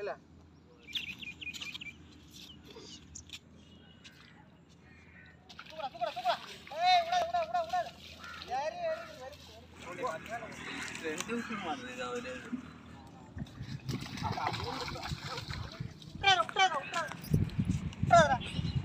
இல்ல தூக்குடா, தூக்குடா, தூக்குடா. ஏய், விடாத, விடாத, விடாத, விடாத. ஏறி, ஏறி, ஏறி, ஏறி. விட்றாத, விட்றாத, விட்றாத. விட்றாதடா.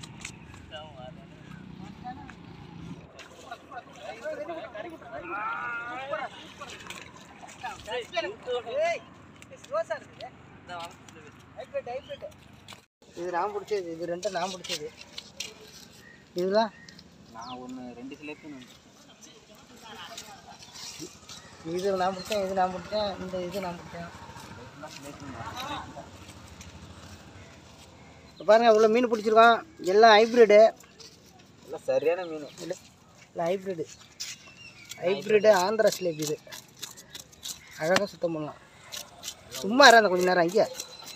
ஏய், இது ரோசா இருக்குது. Hybrid, hybrid. இது நான் பிடிச்சது இது ரெண்டும் நான் பிடிச்சது இதுதான் நான் ஒன்று ரெண்டு கிலோக்கு இது நான் பிடிச்சேன் இது நான் பிடிச்சேன் இந்த இது நான் பிடிச்சேன் இப்ப பாருங்க இவ்வளோ மீன் பிடிச்சிருக்கோம் எல்லாம் ஹைப்ரிடு எல்லாம் சரியான மீன் இல்லை இல்லை ஹைப்ரிடு ஹைப்ரிடு ஆந்திரா ஸ்லேப் இது அழகாக சுத்தம் பண்ணலாம் சும்மா இறாந்த கொஞ்ச நேரம் அங்கே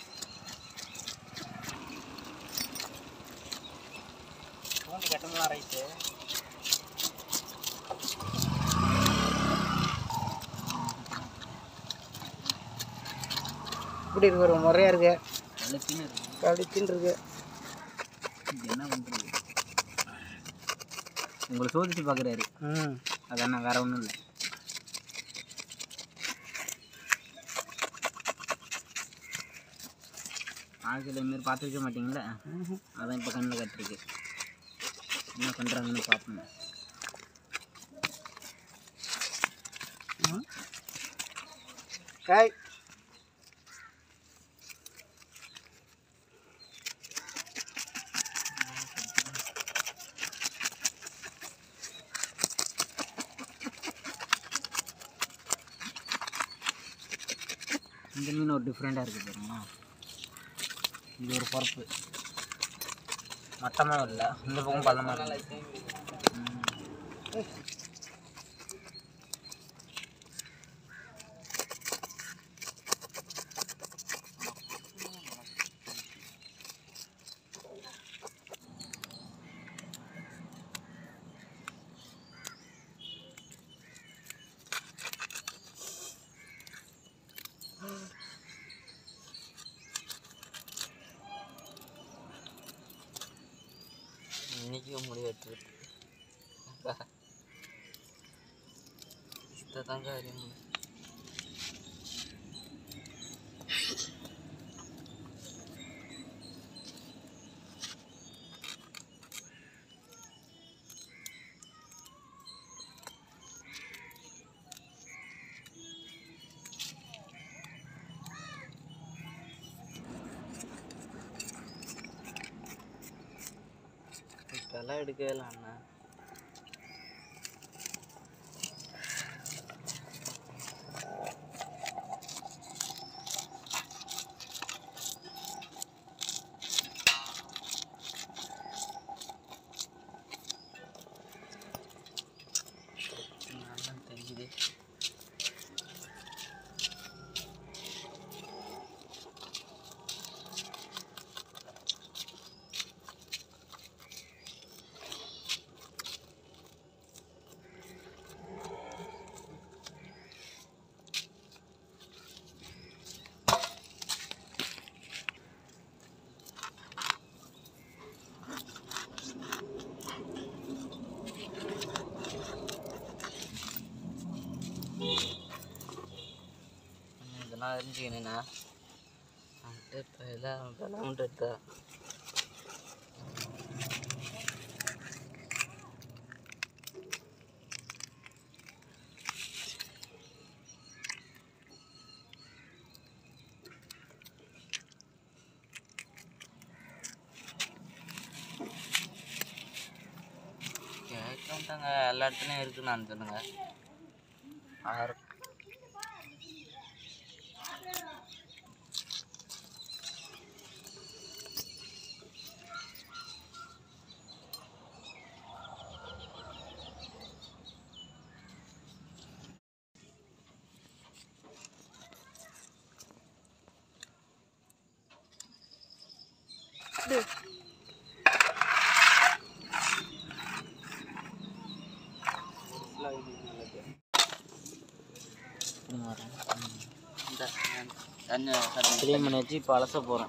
பூண்டு கட்டமெல்லாம் ரைட்டு இப்படி இருக்கு ஒரு முறையாக இருக்கு நல்ல மீன் இருக்கு அப்படி தின்னு இருக்கு இது என்ன பண்ணுறது உங்களை சோதிச்சு பார்க்குறாரு ம் அதான் வேற ஒன்றும் இல்லை ஆட்கள் இதுமாரி பார்த்துருக்க மாட்டீங்களா அதான் இப்போ கண்ணில் கட்டிருக்கு என்ன பண்ணுறாங்கன்னு பார்ப்போம் காய் இந்த மீன் ஒரு டிஃப்ரெண்ட்டாக இருக்குது பாருங்களா இது ஒரு பருப்பு மட்டமாக இல்லை இந்த பக்கம் பள்ளமாக இல்லை இன்னைக்கும் முடி வெட்டுறது இஷ்டத்தாங்க அறியும் இப்பெல்லாம் எடுக்கவே இல்லை அண்ணா நல்லா தெரிஞ்சுது இதெல்லாம் அறிஞ்சிக்கணுண்ணா வந்துட்டு இப்போ எல்லாம் வெள்ளம் எடுத்தா கேட்க மாட்டாங்க எல்லா இடத்துலையும் இருக்குன்னு சொல்லுங்க ஆறு இந்த க்ளீன் பண்ணி வச்சு இப்போ அலச போகிறோம்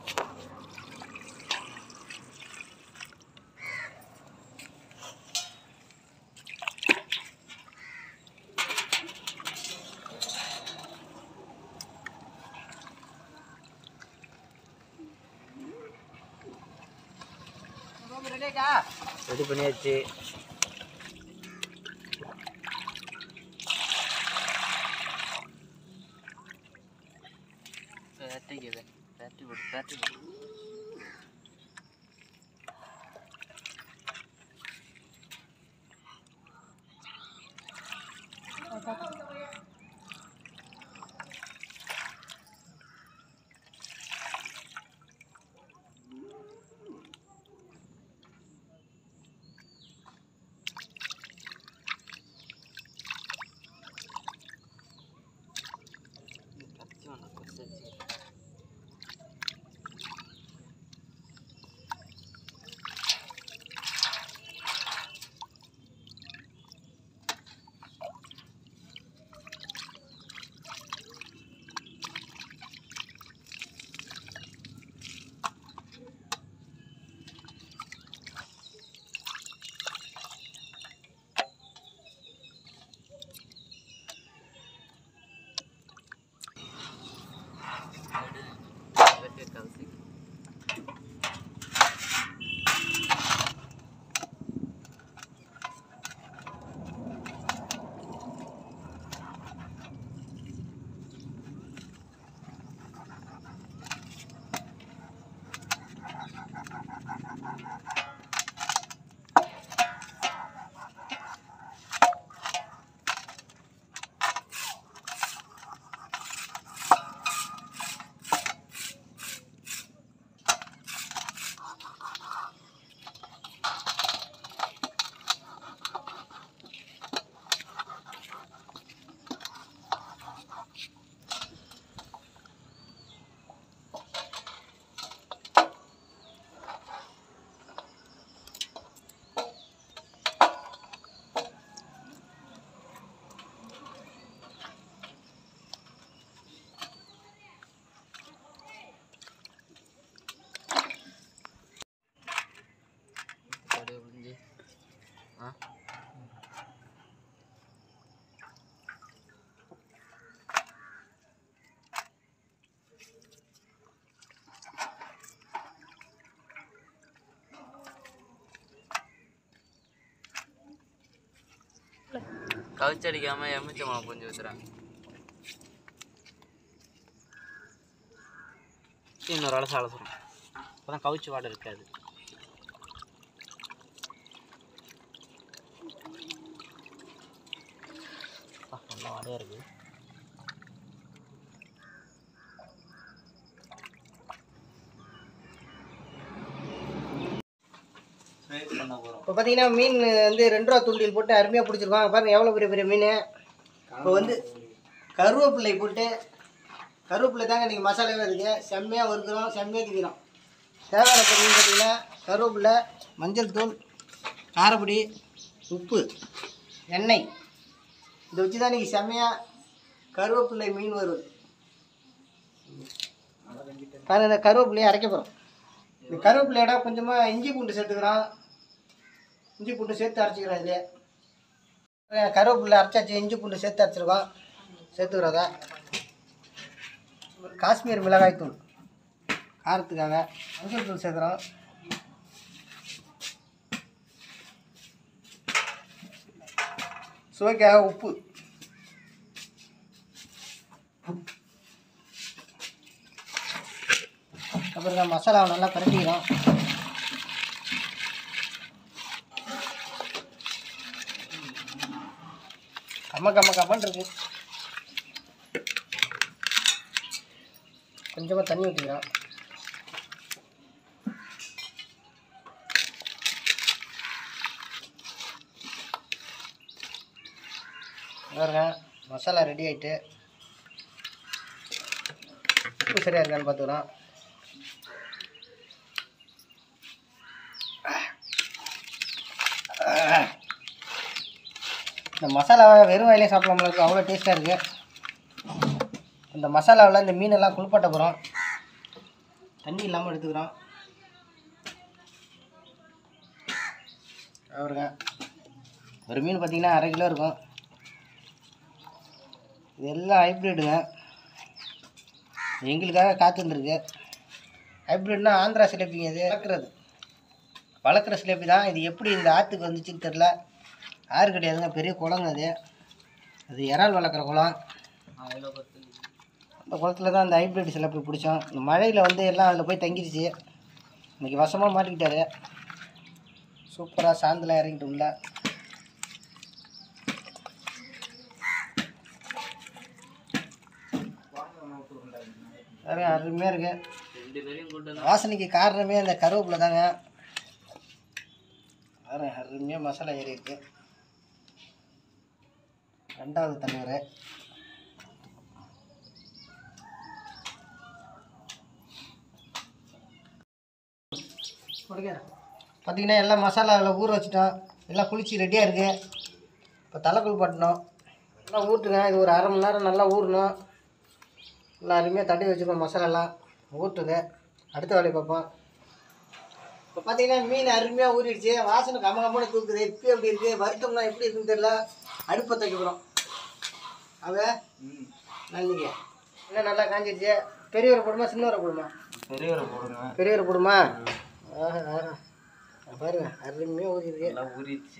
ரெடியாக்கா ரெடி பண்ணியாச்சு கவிச்சடிக்காம எலுமிச்சம்பழம் கொஞ்சம் ஊத்துறேன் இன்னொரு அலச அலசுறோம் அப்போ தான் கவுச்சி வாடை இருக்காது அப்பா, நல்லா வாடையாக இருக்குது இப்போ பார்த்தீங்கன்னா மீன் வந்து ரெண்டு ரூபா தூண்டில் போட்டு அருமையாக பிடிச்சிருக்கோம் பாருங்க எவ்வளோ பெரிய பெரிய மீன் இப்போ வந்து கருவேப்பிள்ளை போட்டு கருவேப்பிள்ளை தாங்க இன்றைக்கி மசாலாவே இருக்குது செம்மையாக வறுக்கிறோம் செம்மையாக திக்கிறோம் தேவையான பொருள் பார்த்தீங்கன்னா கருவேப்பிலை மஞ்சள் தூள் காரப்பொடி உப்பு எண்ணெய் இதை வச்சு தான் இன்றைக்கி செம்மையாக கருவேப்பிள்ளை மீன் வறுவல் பாருங்க இந்த கருவேப்பிலையை அரைக்க போகிறோம் இந்த கருவேப்பிலையோட கொஞ்சமாக இஞ்சி பூண்டு சேர்த்துக்கிறோம் இஞ்சி பூண்டு சேர்த்து அரைச்சிக்கிறோம் இதில் கருவேப்பிலை அரைச்சாச்சு இஞ்சி பூண்டு சேர்த்து அரைச்சிருக்கோம் சேர்த்துக்கிறோத காஷ்மீர் மிளகாய் தூள் காரத்துக்காக மஞ்சள் தூள் சேர்க்குறோம் சுவைக்காக உப்பு அப்புறம் இந்த மசாலாவை நல்லா பரட்டிக்கிறோம் கம்ம கம்ம கம்மன் இருக்கு கொஞ்சமாக தண்ணி ஊற்றிக்கிறோம் பாருங்க மசாலா ரெடி ஆயிட்டு உப்பு சரியாக இருக்கான்னு பார்த்துக்கிறோம் இந்த மசாலாவை வெறும் வாயிலே சாப்பிடலாம் இருக்கு அவ்வளோ டேஸ்ட்டாக இருக்குது இந்த மசாலாவில் இந்த மீனெல்லாம் குளிப்பாட்ட போகிறோம் தண்ணி இல்லாமல் எடுத்துக்கிறோம் அவருங்க ஒரு மீன் பார்த்தீங்கன்னா அரை கிலோ இருக்கும் இது எல்லாம் ஹைப்ரிட்டுங்க எங்களுக்காக காத்துருந்துருக்கு ஹைப்ரிட்னா ஆந்திரா சிலேப்பிங்க இது வளர்க்குறது வளர்க்குற சிலேப்பி தான் இது எப்படி இந்த ஆற்றுக்கு வந்துச்சுன்னு தெரில ஆறு கிடையாதுங்க பெரிய குளங்க அது அது இறால் வளர்க்குற குளம் அந்த குளத்துல தான் அந்த ஹைப்ரிட் சிலேப்பி பிடிச்சோம் இந்த மழையில் வந்து எல்லாம் அதில் போய் தங்கிடுச்சு இன்னைக்கு வசமாக மாட்டிக்கிட்டாரு சூப்பராக சாந்தில் இறங்கிட்டு உள்ள பாருங்க, அருமையாக இருக்கு ரெண்டு பேரையும் கூட்டு வாசனைக்கு காரணமே அந்த கருவேப்பிலை தாங்க பாருங்க அருமையாக மசாலா ஏறி இருக்கு ரெண்டாவது தலைவர் பார்த்தீங்கன்னா எல்லாம் மசாலாவில் ஊற வச்சுட்டோம் எல்லாம் குளிச்சு ரெடியாக இருக்குது இப்போ தலை குளிப்பாட்டணும் எல்லாம் ஊற்றுங்க இது ஒரு அரை மணி நேரம் நல்லா ஊறணும் நல்லா அருமையாக தட்டி வச்சுக்கோ மசாலாலாம் ஊற்றுங்க அடுத்த வேலையை பார்ப்போம் இப்போ பார்த்தீங்கன்னா மீன் அருமையாக ஊறிடுச்சு வாசனை கம கம்மனு தூக்குது இப்போ எப்படி இருக்குது வருத்தம்னா எப்படி இருக்குன்னு தெரியல அடுப்பை தைக்கிறோம் அவ நல்லிங்க என்ன நல்லா காஞ்சிடுச்சு பெரியவரை போடுமா சின்னவரை போடுமா பெரியவரை போடுங்க பெரியவரை போடுமா ஆஹா ஆஹா பாருங்க அருமையாக ஊறிடுது எல்லாம் ஊறிடுச்சு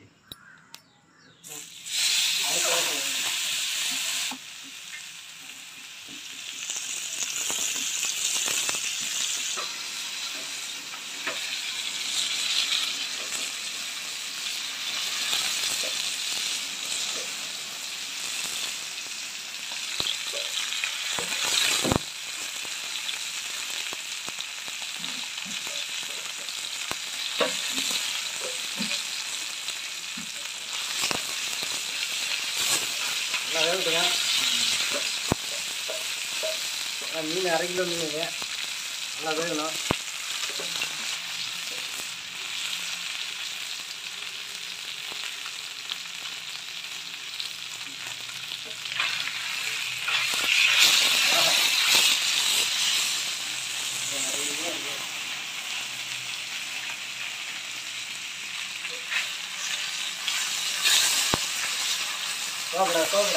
நல்லா வேகட்டுங்க ஆ, மீன் அரை கிலோ மீன் இது நல்லா வேகணும் சோப்படா சோப்படா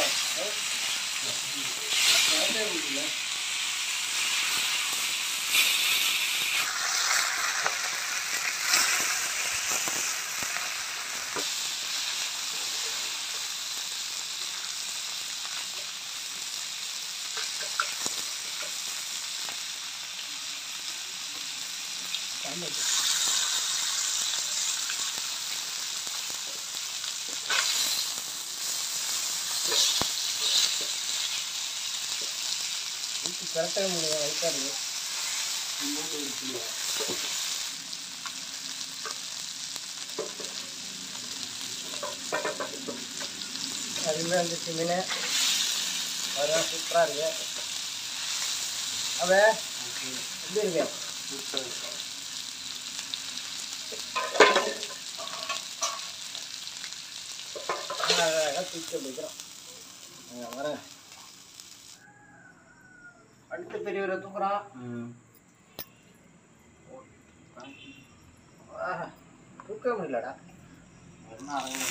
கரெக்டாக முடியும் லைட்டாக இருக்கு அருமையாக இருந்துச்சு மீன் அதெல்லாம் சூப்பராக இருக்கு அவ எப்படி இருக்கு அழகாக தூக்கி வைக்கிறோம் வரேன் அடுத்த பெரியவரை தூக்குறோம் ம் ஆஹா, தூக்க முடியலடா என்ன அடங்கும்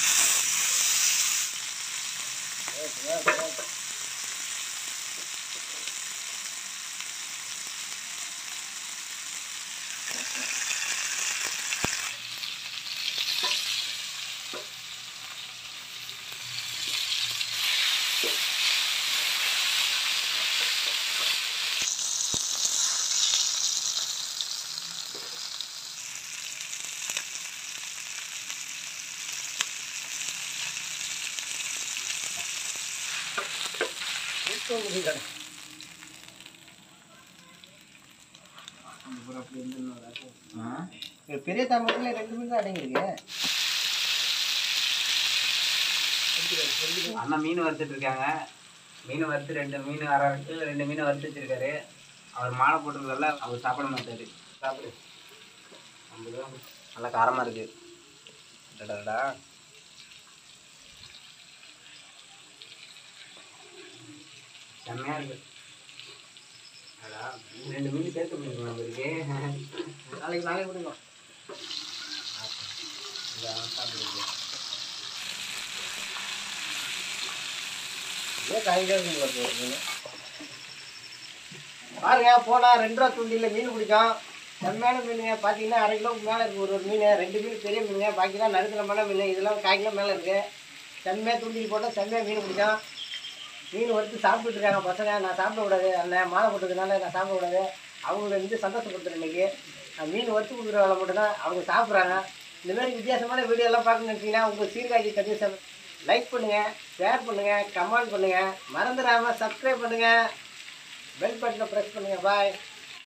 ஏத்து, ஏத்து, ஏத்து. தூக்க முடியலடா ஆ இது பெரிய தாம்பரத்தில் ரெண்டு மீன் தான் அடங்கியிருக்கு அண்ணா மீன் வறுத்துட்டு இருக்காங்க மீன் வறுத்து ரெண்டு மீன் அரை கிலோ ரெண்டு மீன் வறுத்து வச்சிருக்காரு அவர் மாலை போட்டிருக்கல அவர் சாப்பிட மாட்டாரு சாப்பிடு ஐம்பது ரூபா நல்லா காரமாக இருக்கு அடடடா. செம்மையா இருக்கு அடா, ரெண்டு மீன் சேர்த்து மீன் குழம்பு இருக்கு நாளைக்கு நாளைக்கு கொடுங்க இதான் சாப்பிடுறது. ஏன் காய்கறி இருக்கு பாருங்க ஒரு மீன். பாருங்க போனால் ரெண்டு ரூபா தூண்டியில் மீன் பிடிக்கும் செம்மையான மீனுங்க பார்த்தீங்கன்னா அரை கிலோக்கு மேலே இருக்குது ஒரு ஒரு மீன் ரெண்டு மீன் பெரிய மீனுங்க பாக்கிலாம் நடுத்தரமான மீன் இதெல்லாம் கால் கிலோ மேலே இருக்குது செம்மையாக தூண்டில் போட்டால் செம்மையாக மீன் பிடிக்கும் மீன் வறுத்து சாப்பிட்டுட்டு இருக்காங்க பசங்க நான் சாப்பிடக்கூடாது அண்ணன் மாலை போட்டதுனால நான் சாப்பிடக்கூடாது அவங்கள வந்து சந்தோஷப்படுத்துறேன் இன்னைக்கு நான் மீன் வறுத்து கொடுக்குற வேலை மட்டும்தான் அவங்க சாப்பிட்றாங்க இந்த மாதிரி வித்தியாசமான வீடியோ எல்லாம் பார்க்கணும்னு நினச்சிங்கன்னா உங்கள் சீர்காழி கண்டிஷன் லைக் பண்ணுங்கள் ஷேர் பண்ணுங்கள் கமெண்ட் பண்ணுங்கள் மறந்துடாமல் சப்ஸ்கிரைப் பண்ணுங்கள் பெல் பட்டனை ப்ரெஸ் பண்ணுங்கள் பாய்